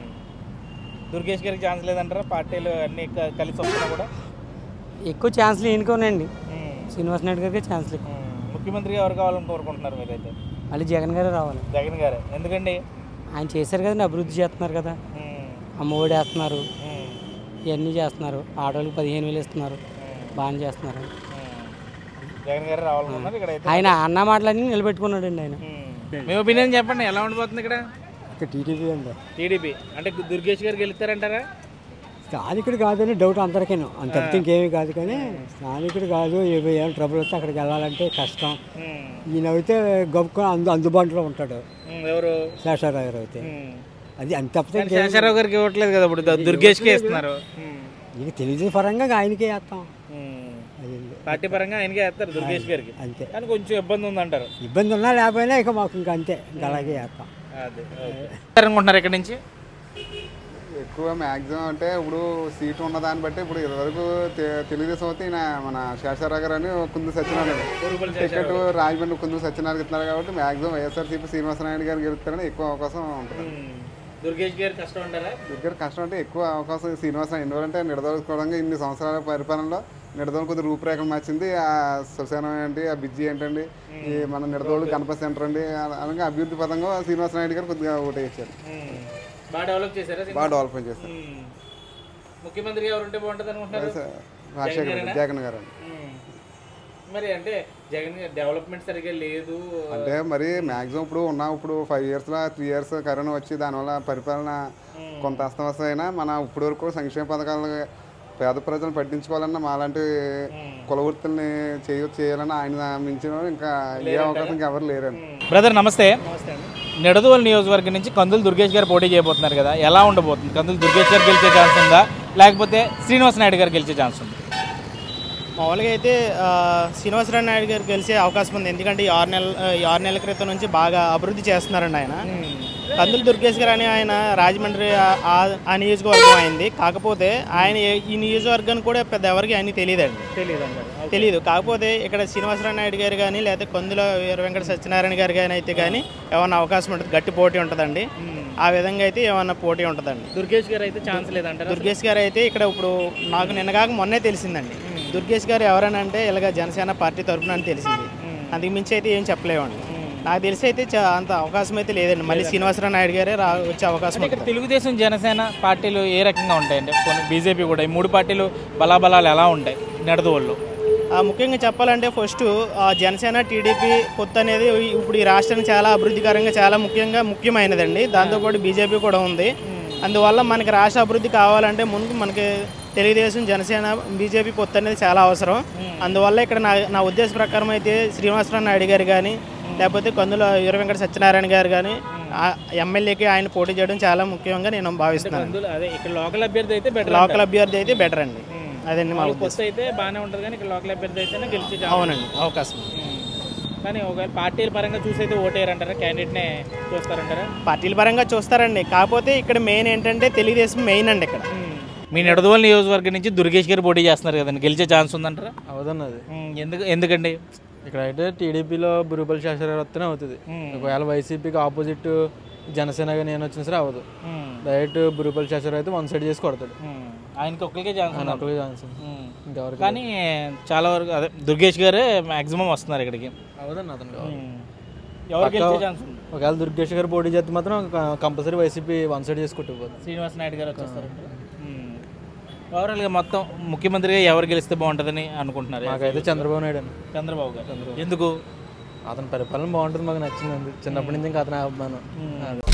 దుర్గేష్ గారికి ఛాన్స్ లేదంటారా పార్టీలు అన్ని క- కలిసి వస్తున్నా కూడా ఎక్కువ ఛాన్స్లు ఈయనకోనండి శ్రీనివాస్ నాయుడు గారికి ఛాన్స్లు ఎక్కువ ముఖ్యమంత్రిగా ఎవరు కావాలని కోరుకుంటున్నారు మీరైతే మళ్ళీ జగన్ గారే రావాలి జగన్ గారు ఎందుకండి ఆయన చేశారు కదండి అభివృద్ధి చేస్తున్నారు కదా అమ్మఒడి వేస్తున్నారు ఇవన్నీ చేస్తున్నారు ఆడవాళ్ళకి పదిహేను వేలు ఇస్తున్నారు బాగానే చేస్తున్నారు జగన్ గారు రావాలనుకున్నారు ఇక్కడ అయితే ఆయన అన్న మాటలన్నీ నిలబెట్టుకున్నాడండి ఆయన మీ ఒపీనియన్ చెప్పండి ఎలా ఉండిపోతుంది ఇక్కడ టీడీపీ అండి టీడీపీ అంటే దుర్గేష్ గారు గెలుస్తారంటారా స్థానికుడు కాదని డౌట్ అందరికీను అంత తప్పితే ఇంకేమీ కాదు కానీ స్థానికుడు కాదు ఏమి ఏం ట్రబుల్ వస్తే అక్కడికి వెళ్ళాలంటే కష్టం ఈయన అయితే గొప్ప అందు అందుబాటులో ఉంటాడు ఉమ్, ఎవరు శేషారావు గారు అయితే అది అంత తప్పితే కానీ ఇంకేమీ- శేషారావు గారికి ఇవ్వట్లేదు కదా ఇప్పుడు ద- దుర్గేష్కే ఇస్తున్నారు ఇక తెలుగుదేశం పరంగా ఆయనకే వేస్తాం అది పార్టీ పరంగా ఆయనకే వేస్తారు దుర్గేష్ గారికి అంతే కానీ కొంచెం ఇబ్బంది ఉంది అంటారు ఇబ్బంది ఉన్నా లేకపోయినా ఇక మాకు ఇంకా అంతే ఇంకా అలాగే వేస్తాం అదే అనుకుంటున్నారు ఇక్కడ నుంచి ఎక్కువ మ్యాక్సిమం అంటే ఇప్పుడు సీటు ఉన్న దాన్ని బట్టి ఇప్పుడు ఇదివరకు తె- తెలుగుదేశం అయితే ఈయన మన శేషారావు గారు అని కుందు సత్యనారాయణ కొరుబలి టికెట్ శేషారావు. రాజమండ్రి కుందు సత్యనారాయణ ఇస్తున్నారు కాబట్టి మ్యాక్సిమం వైఎస్ఆర్సీపీ శ్రీనివాసనాయుడు గారు గెలుస్తారని ఎక్కువ అవకాశం ఉంటుంది దుర్గేష్ గారు కష్టం అంటారా దగ్గర కష్టం అంటే ఎక్కువ అవకాశం శ్రీనివాసరావు ఎందుకంటే నిడదోలుకోవడంగా ఇన్ని సంవత్సరాల పరిపాలనలో నిడదోలు కొద్దిగా రూపురేఖలు మార్చింది ఆ శ్మశానం ఏంటి ఆ బిజ్జి ఏంటండి ఈ మన నిడదోలు గణపతి సెంటర్ అండి అలా- అలాగే అభివృద్ధి పదంగా శ్రీనివాసనాయుడు గారు కొద్దిగా ఓటేయించారు బాగా డెవలప్ చేశారా బాగా డెవలప్మెంట్ చేశారు ఉమ్. ముఖ్యమంత్రి ఎవరు ఉంటే బాగుంటుంది అనుకుంటున్నారు వైఎస్ రాజశేఖర రెడ్డి, గారేనా? జగన్ గారు. ఉమ్. మరి అంటే జగన్ గారి డెవలప్మెంట్ సరిగ్గా లేదు అంటే మరి మ్యాక్సిమం ఇప్పుడు ఉన్న ఇప్పుడు ఫైవ్ ఇయర్స్లో త్రీ ఇయర్స్ కరోనా వచ్చి దానివల్ల పరిపాలన కొంత అస్తవ్యస్తం అయినా మన ఇప్పటి వరకు సంక్షేమ పథకాలు పేద ప్రజలను పట్టించుకోవాలన్నా మాలాంటి కుల వృత్తుల్ని చేయ చేయాలని ఆయన మించిన వారు ఇంకా ఏ అవకాశం ఇంకా ఎవరు లేరండి బ్రదర్ నమస్తే నిడదవోలు నియోజకవర్గం నుంచి కందులు దుర్గేష్ గారు పోటీ చేయబోతున్నారు కదా ఎలా ఉండబోతుంది కందులు దుర్గేష్ గారు గెలిచే ఛాన్స్ ఉందా లేకపోతే శ్రీనివాస్ నాయుడు గారు గెలిచే ఛాన్స్ ఉంది మామూలుగా అయితే ఆ, శ్రీనివాసరావు నాయుడు గారు గెలిచే అవకాశం ఉంది ఎందుకంటే ఈ ఆరు నెలల ఈ ఆరు నెలల క్రితం నుంచి బాగా అభివృద్ధి చేస్తున్నారండి ఆయన కందులు దుర్గేష్ గారు అని ఆయన రాజమండ్రి ఆ- ఆ- ఆ నియోజకవర్గం అయింది కాకపోతే ఆయన ఏ- ఈ నియోజకవర్గానికి కూడా పెద్ద ఎవరికి అన్ని తెలియదండి తెలియదు తెలియదు కాకపోతే ఇక్కడ శ్రీనివాసరావు నాయుడు గారు కానీ లేకపోతే కొందుల వీర వెంకట సత్యనారాయణ గారు కానీ అయితే కానీ ఏమన్నా అవకాశం ఉంటుంది గట్టి పోటీ ఉంటుందండి ఆ విధంగా అయితే ఏమన్నా పోటీ ఉంటుందండి దుర్గేష్ గారు అయితే ఛాన్స్ లేదంటారు దుర్గేష్ గారు అయితే ఇక్కడ ఇప్పుడు నాకు నిన్నగాక మొన్నే తెలిసిందండి దుర్గేష్ గారు ఎవరని అంటే ఇలాగ జనసేన పార్టీ తరఫున అని తెలిసింది అంతకు మించి అయితే ఏం చెప్పలేమండి నాకు తెలిసి అయితే చా- అంత అవకాశం అయితే లేదండి మళ్ళీ శ్రీనివాసరావు నాయుడు గారే రా వచ్చే అవకాశం అంటే ఇక్కడ ఉంటుంది. తెలుగుదేశం జనసేన పార్టీలు ఏ రకంగా ఉంటాయండి కొన్ని బీజేపీ కూడా ఈ మూడు పార్టీలు బలాబలాలు ఎలా ఉంటాయి నెడదోళ్ళు ఆ, ముఖ్యంగా చెప్పాలంటే ఫస్ట్ ఆ, జనసేన టీడీపీ పొత్తు అనేది ఇప్పుడు ఈ రాష్ట్రానికి చాలా అభివృద్ధికరంగా చాలా ముఖ్యంగా ముఖ్యమైనదండి దాంతోపాటు బీజేపీ కూడా ఉంది అందువల్ల మనకి రాష్ట్ర అభివృద్ధి కావాలంటే ముందు మనకి తెలుగుదేశం జనసేన బీజేపీ పొత్తు అనేది చాలా అవసరం అందువల్ల ఇక్కడ నా నా ఉద్దేశ ప్రకారం అయితే శ్రీనివాసరావు నాయుడు గారు కానీ లేకపోతే కందుల వీర వెంకట సత్యనారాయణ గారు కానీ ఆ ఎమ్మెల్యేకి ఆయన పోటీ చేయడం చాలా ముఖ్యంగా నేను భావిస్తున్నాను అందులో అదే ఇక్కడ లోకల్ అభ్యర్థి అయితే బెటర్ లోకల్ అభ్యర్థి అయితే బెటర్ అండి అదండి మా పొత్తు ఉద్దేశం అయితే బాగానే ఉంటుంది కానీ ఇక్కడ లోకల్ అభ్యర్థి అయితేనే గెలిచే ఛాన్స్ అవునండి అవకాశం కానీ ఒకవేళ పార్టీల పరంగా చూసైతే ఓటేయరంటారా క్యాండిడేట్నే చూస్తారంటారా పార్టీల పరంగా చూస్తారండి కాకపోతే ఇక్కడ మెయిన్ ఏంటంటే తెలుగుదేశం మెయిన్ అండి ఇక్కడ మీ నిడదవోలు నియోజకవర్గం నుంచి దుర్గేష్ గారు పోటీ చేస్తున్నారు కదండి గెలిచే ఛాన్స్ ఉందంటారా అవదన్నది ఎందుకు ఎందుకండి ఇక్కడ అయితే టీడీపీలో బురుబల్ శాస్త్రి వస్తేనే అవుతుంది ఒకవేళ వైసీపీకి ఆపోజిట్ జనసేన కానీ నేను వచ్చినా సరే అవ్వదు డైరెక్ట్ బురుబల్ శాస్త్రి అయితే వన్ సైడ్ చేసి కొడతాడు ఆయనకి ఒక్కరికే ఛాన్స్ ఆయన ఉంది. ఒక్కరికే ఛాన్స్ ఉంది. ఉమ్. ఇంకెవరికి కానీ చాలా వరకు అదే దుర్గేష్ గారే మాక్సిమం వస్తున్నారు ఇక్కడికి అవదన్న అతను కావాలి. ఎవరు పక్కా గెలిచే ఛాన్స్ ఉంది ఒకవేళ దుర్గేష్ గారు పోటీ చేస్తే మాత్రం కంపల్సరీ వైసీపీ వన్ సైడ్ చేసి కొట్టుకుపోతుంది శ్రీనివాస్ నాయుడు గారు వచ్చేస్తారంటారు ఓవరాల్గా మొత్తం ముఖ్యమంత్రిగా ఎవరు గెలిస్తే బాగుంటుందని అనుకుంటున్నారు మాకైతే చంద్రబాబు నాయుడు అండి చంద్రబాబు గారు చంద్రబాబు ఎందుకు అతని పరిపాలన బాగుంటుంది మాకు నచ్చిందండి చిన్నప్పటి నుంచి ఇంకా అతని అభిమానం అదే.